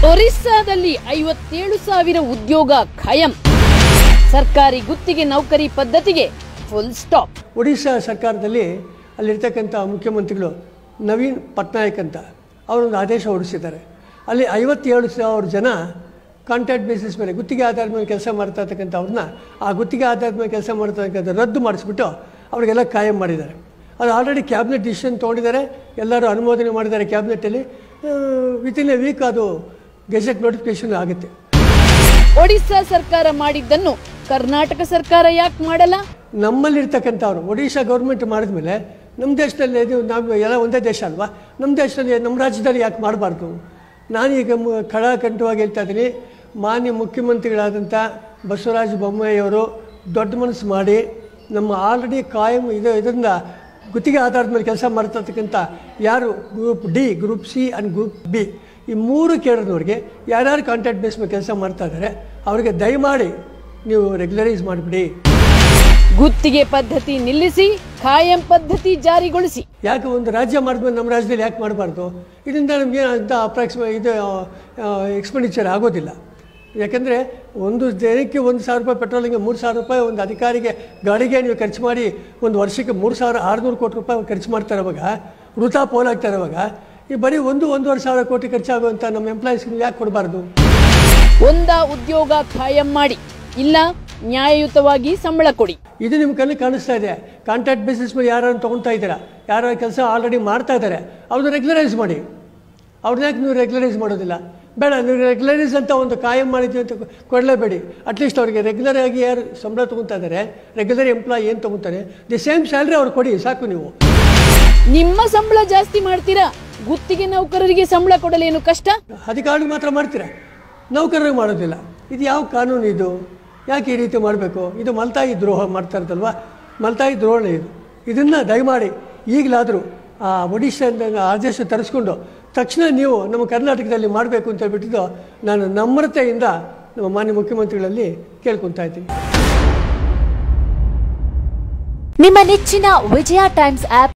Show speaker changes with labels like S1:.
S1: ಒರಿಸ್ಸಾದಲ್ಲಿ ಐವತ್ತೇಳು ಸಾವಿರ ಉದ್ಯೋಗ ಖಾಯಂ ಸರ್ಕಾರಿ ಗುತ್ತಿಗೆ ನೌಕರಿ ಪದ್ಧತಿಗೆ ಫುಲ್ ಸ್ಟಾಪ್
S2: ಒಡಿಶಾ ಸರ್ಕಾರದಲ್ಲಿ ಅಲ್ಲಿರ್ತಕ್ಕಂಥ ಮುಖ್ಯಮಂತ್ರಿಗಳು ನವೀನ್ ಪಟ್ನಾಯಕ್ ಅಂತ ಅವರೊಂದು ಆದೇಶ ಹೊರಡಿಸಿದ್ದಾರೆ ಅಲ್ಲಿ ಐವತ್ತೇಳು ಸಾವಿರ ಜನ ಕಾಂಟ್ರಾಕ್ಟ್ ಬೇಸಿಸ್ ಮೇಲೆ ಗುತ್ತಿಗೆ ಆಧಾರದ ಮೇಲೆ ಕೆಲಸ ಮಾಡ್ತಾ ಇರ್ತಕ್ಕಂಥ ಅವ್ರನ್ನ ಆ ಗುತ್ತಿಗೆ ಆಧಾರದ ಮೇಲೆ ಕೆಲಸ ಮಾಡ್ತಕ್ಕಂಥ ರದ್ದು ಮಾಡಿಸ್ಬಿಟ್ಟು ಅವರಿಗೆಲ್ಲ ಕಾಯಂ ಮಾಡಿದ್ದಾರೆ ಅದು ಆಲ್ರೆಡಿ ಕ್ಯಾಬಿನೆಟ್ ಡಿಸಿಷನ್ ತೊಗೊಂಡಿದ್ದಾರೆ ಎಲ್ಲರೂ ಅನುಮೋದನೆ ಮಾಡಿದ್ದಾರೆ ಕ್ಯಾಬಿನೆಟ್ಟಲ್ಲಿ ವಿತಿನ್ ಎ ವೀಕ್ ಅದು ಗೆಜೆಟ್ ನೋಟಿಫಿಕೇಶನ್ ಆಗುತ್ತೆ
S1: ಒಡಿಸ್ಸಾ ಸರ್ಕಾರ ಮಾಡಿದ್ದನ್ನು ಕರ್ನಾಟಕ ಸರ್ಕಾರ ಯಾಕೆ ಮಾಡಲ್ಲ
S2: ನಮ್ಮಲ್ಲಿರ್ತಕ್ಕಂಥವ್ರು ಒಡಿಶಾ ಗೌರ್ಮೆಂಟ್ ಮಾಡಿದ್ಮೇಲೆ ನಮ್ಮ ದೇಶದಲ್ಲಿ ಇದು ನಾವು ಎಲ್ಲ ಒಂದೇ ದೇಶ ಅಲ್ವಾ ನಮ್ಮ ದೇಶದಲ್ಲಿ ನಮ್ಮ ರಾಜ್ಯದಲ್ಲಿ ಯಾಕೆ ಮಾಡಬಾರ್ದು ನಾನೀಗ ಮು- ಖಡಾಖಂಡವಾಗಿ ಹೇಳ್ತಾ ಇದ್ದೀನಿ ಮಾನ್ಯ ಮುಖ್ಯಮಂತ್ರಿಗಳಾದಂಥ ಬಸವರಾಜ ಬೊಮ್ಮಾಯಿಯವರು ದೊಡ್ಡ ಮನಸ್ಸು ಮಾಡಿ ನಮ್ಮ ಆಲ್ರೆಡಿ ಕಾಯಂ ಇದು ಇದರಿಂದ ಗುತ್ತಿಗೆ ಆಧಾರದ ಮೇಲೆ ಕೆಲಸ ಮಾಡ್ತಿರ್ತಕ್ಕಂಥ ಯಾರು group D group C and group B ಈ ಮೂರು ಕೇಳಿದವ್ರಿಗೆ ಯಾರ್ಯಾರು ಕಾಂಟ್ರಾಕ್ಟ್ ಬೇಸ್ ಮೇಲೆ ಕೆಲಸ ಮಾಡ್ತಾ ಇದ್ದಾರೆ ಅವರಿಗೆ ದಯಮಾಡಿ ನೀವು ರೆಗ್ಯುಲರೈಸ್ ಮಾಡಿಬಿಡಿ
S1: ಗುತ್ತಿಗೆ ಪದ್ಧತಿ ನಿಲ್ಲಿಸಿ ಖಾಯಂ ಪದ್ಧತಿ ಜಾರಿಗೊಳಿಸಿ
S2: ಯಾಕೆ ಒಂದು ರಾಜ್ಯ ಮಾಡಿದ್ಮೇಲೆ ನಮ್ಮ ರಾಜ್ಯದಲ್ಲಿ ಯಾಕೆ ಮಾಡಬಾರ್ದು ಇದರಿಂದ ನಮಗೆ ಅಂತ ಅಪ್ರಾಕ್ಸಿಮೇ ಇದು ಎಕ್ಸ್ಪೆಂಡಿಚರ್ ಆಗೋದಿಲ್ಲ ಯಾಕೆಂದರೆ ಒಂದು ದಿನಕ್ಕೆ ಒಂದು ಸಾವಿರ ರೂಪಾಯಿ ಪೆಟ್ರೋಲಿಗೆ ಮೂರು ಸಾವಿರ ರೂಪಾಯಿ ಒಂದು ಅಧಿಕಾರಿಗೆ ಗಾಡಿಗೆ ನೀವು ಖರ್ಚು ಮಾಡಿ ಒಂದು ವರ್ಷಕ್ಕೆ ಮೂರು ಸಾವಿರ ಆರುನೂರು ಕೋಟಿ ರೂಪಾಯಿ ಖರ್ಚು ಮಾಡ್ತಾರೆ ಅವಾಗ ವೃಥಾ ಪೋಲಾಗ್ತಾರೆ ಅವಾಗ ಈ ಬರೀ ಒಂದು ಒಂದೂವರೆ ಸಾವಿರ ಕೋಟಿ ಖರ್ಚಾಗುವಂಥ ನಮ್ಮ ಎಂಪ್ಲಾಯೀಸ್ಗೆ ಯಾಕೆ ಕೊಡಬಾರ್ದು
S1: ಒಂದ ಉದ್ಯೋಗ ಖಾಯಂ ಮಾಡಿ ಇಲ್ಲ ನ್ಯಾಯಯುತವಾಗಿ ಸಂಬಳ ಕೊಡಿ
S2: ಇದು ನಿಮ್ಮ ಕಣ್ಣಿಗೆ ಕಾಣಿಸ್ತಾ ಇದೆ ಕಾಂಟ್ರಾಕ್ಟ್ ಬೇಸಿಸ್ ಮೇಲೆ ಯಾರು ತೊಗೊಳ್ತಾ ಇದ್ದೀರಾ ಯಾರು ಕೆಲಸ ಆಲ್ರೆಡಿ ಮಾಡ್ತಾ ಇದ್ದಾರೆ ಅವ್ರನ್ನ ರೆಗ್ಯುಲರೈಸ್ ಮಾಡಿ ಅವ್ರನ್ನ ಯಾಕೆ ನೀವು ರೆಗ್ಯುಲರೈಸ್ ಮಾಡೋದಿಲ್ಲ ಬೇಡ ನೀವು ರೆಗ್ಯುಲರೈಸ್ ಅಂತ ಒಂದು ಕಾಯಂ ಮಾಡಿದ್ವಿ ಅಂತ ಕೊಡಲೇಬೇಡಿ ಅಟ್ಲೀಸ್ಟ್ ಅವ್ರಿಗೆ ರೆಗ್ಯುಲರ್ ಆಗಿ ಯಾರು ಸಂಬಳ ತೊಗೊತಾ ಇದ್ದಾರೆ ರೆಗ್ಯುಲರ್ ಎಂಪ್ಲಾಯ್ ಏನು ತೊಗೊತಾರೆ ದಿ ಸೇಮ್ ಸ್ಯಾಲ್ರಿ ಅವ್ರು ಕೊಡಿ ಸಾಕು ನೀವು
S1: ನಿಮ್ಮ ಸಂಬಳ ಜಾಸ್ತಿ ಮಾಡ್ತೀರಾ ಗುತ್ತಿಗೆ ನೌಕರರಿಗೆ ಸಂಬಳ ಕೊಡಲೇನು ಕಷ್ಟ
S2: ಅಧಿಕಾರಿಗೆ ಮಾತ್ರ ಮಾಡ್ತೀರಾ ನೌಕರರಿಗೆ ಮಾಡೋದಿಲ್ಲ ಇದು ಯಾವ ಕಾನೂನು ಇದು ಯಾಕೆ ಈ ರೀತಿ ಮಾಡಬೇಕು ಇದು ಮಲ್ತಾಯಿ ದ್ರೋಹ ಮಾಡ್ತಾ ಇರ್ತಲ್ವಾ ಮಲ್ತಾಯಿ ದ್ರೋಹ ಇದು ಇದನ್ನು ದಯಮಾಡಿ ಈಗಲಾದರೂ ಆ ಒಡಿಶಾದಿಂದ ಆದೇಶ ತರಿಸ್ಕೊಂಡು ತಕ್ಷಣ ನೀವು ನಮ್ಮ ಕರ್ನಾಟಕದಲ್ಲಿ ಮಾಡಬೇಕು ಅಂತ ಹೇಳ್ಬಿಟ್ಟಿದ್ದು ನಾನು ನಮ್ರತೆಯಿಂದ ನಮ್ಮ ಮಾನ್ಯ ಮುಖ್ಯಮಂತ್ರಿಗಳಲ್ಲಿ ಕೇಳ್ಕೊತಾ ಇದ್ದೀನಿ
S3: ನಿಮ್ಮ ನೆಚ್ಚಿನ ವಿಜಯ ಟೈಮ್ಸ್ ಆಪ್